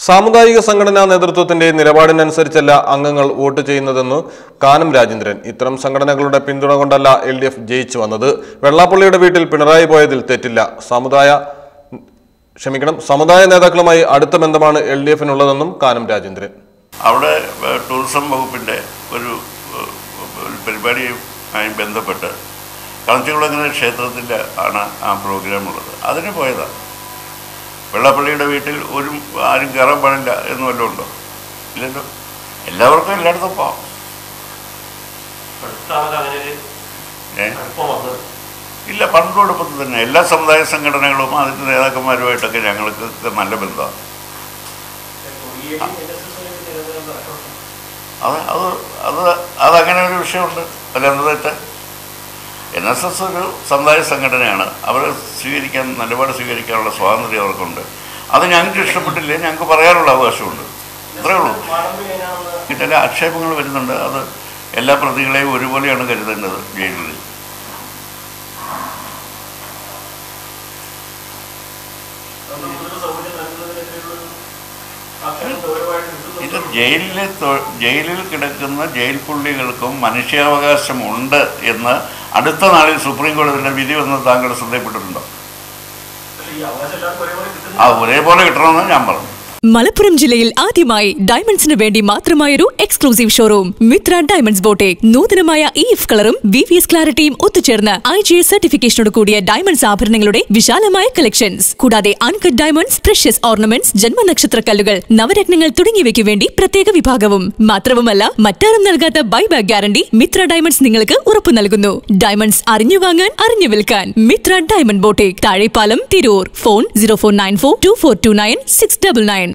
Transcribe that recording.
സാമുദായിക സംഘടനാ നേതൃത്വത്തിന്റെ നിലപാടിനനുസരിച്ചല്ല അംഗങ്ങൾ വോട്ട് ചെയ്യുന്നതെന്ന് കാനം രാജേന്ദ്രൻ ഇത്തരം സംഘടനകളുടെ പിന്തുണ കൊണ്ടല്ല എൽ ഡി എഫ് ജയിച്ചു വന്നത് വെള്ളാപ്പള്ളിയുടെ വീട്ടിൽ പിണറായി പോയതിൽ തെറ്റില്ല സമുദായ ക്ഷമിക്കണം സമുദായ നേതാക്കളുമായി അടുത്ത ബന്ധമാണ് എൽ ഡി എഫിനുള്ളതെന്നും കാനം രാജേന്ദ്രൻ അവിടെ ഏഹ്, ടൂറിസം വകുപ്പിൻ്റെ ഒരു ഏഹ്, ഒരു പരിപാടിയുമായി ബന്ധപ്പെട്ട് കളത്തിക്കുളങ്ങര ക്ഷേത്രത്തിൽ ആണ് ആ പ്രോഗ്രാം ഉള്ളത് അതിന് പോയതാണ് വെള്ളാപ്പള്ളിയുടെ വീട്ടിൽ ഒരു ആരും കയറാൻ പാടില്ല എന്ന് വല്ലതും ഉണ്ടോ ഇല്ലല്ലോ എല്ലാവർക്കും എല്ലായിടത്തും പോവാം അടുത്താണ് അങ്ങനെ ഒരു ഏ അടുപ്പം വന്നത് ഇല്ല പണ്ടോടൊപ്പത്തിൽ തന്നെ എല്ലാ സമുദായ സംഘടനകളും അതിൻ്റെ നേതാക്കന്മാരുമായിട്ടൊക്കെ ഞങ്ങൾക്ക് നല്ല ബന്ധമാണ് അത് അത് അത് അതങ്ങനെ ഒരു വിഷയമുണ്ട് അതിലെന്ത് തെറ്റ് എൻ എസ് എസ് ഒരു സമുദായ സംഘടനയാണ് അവർ സ്വീകരിക്കാൻ നിലപാട് സ്വീകരിക്കാനുള്ള സ്വാതന്ത്ര്യം അവർക്കുണ്ട് അത് ഞങ്ങൾക്ക് ഇഷ്ടപ്പെട്ടില്ലേ ഞങ്ങൾക്ക് പറയാനുള്ള അവകാശമുണ്ട് ഇത്രേ ഉള്ളൂ ചില ആക്ഷേപങ്ങൾ വരുന്നുണ്ട് അത് എല്ലാ പ്രതികളെയും ഒരുപോലെയാണ് കരുതേണ്ടത് ജയിലിൽ ഇത് ജയിലിൽ തൊ- ജയിലിൽ കിടക്കുന്ന ജയിൽ പുള്ളികൾക്കും മനുഷ്യാവകാശമുണ്ട് എന്ന് അടുത്ത നാളിൽ സുപ്രീം കോടതിയുടെ വിധി വന്ന് താങ്കൾ ശ്രദ്ധയപ്പെട്ടിട്ടുണ്ടോ ആ ഒരേപോലെ കിട്ടണമെന്ന് ഞാൻ പറഞ്ഞു മലപ്പുറം ജില്ലയിൽ ആദ്യമായി ഡയമണ്ട്സിന് വേണ്ടി മാത്രമായൊരു exclusive showroom Mithra diamonds boutique നൂതനമായ ഇ എഫ് കളറും വി വി എസ് ക്ലാരിറ്റിയും ഒത്തുചേർന്ന് ഐ ജി എസ് സർട്ടിഫിക്കേഷനോട് കൂടിയ ഡയമണ്ട്സ് ആഭരണങ്ങളുടെ വിശാലമായ കളക്ഷൻസ് കൂടാതെ അൺകട്ട് ഡയമണ്ട്സ് പ്രഷ്യസ് ഓർണമെന്റ്സ് ജന്മനക്ഷത്ര കല്ലുകൾ നവരത്നങ്ങൾ തുടങ്ങിയവയ്ക്ക് വേണ്ടി പ്രത്യേക വിഭാഗവും മാത്രവുമല്ല മറ്റാരും നൽകാത്ത ബൈബാക്ക് ഗ്യാരണ്ടി മിത്ര ഡയമണ്ട്സ് നിങ്ങൾക്ക് ഉറപ്പു നൽകുന്നു ഡയമണ്ട്സ് അറിഞ്ഞു വാങ്ങാൻ അറിഞ്ഞു വിൽക്കാൻ Mithra diamond boutique Thazhepalam Tirur phone zero four nine four two four two nine six double nine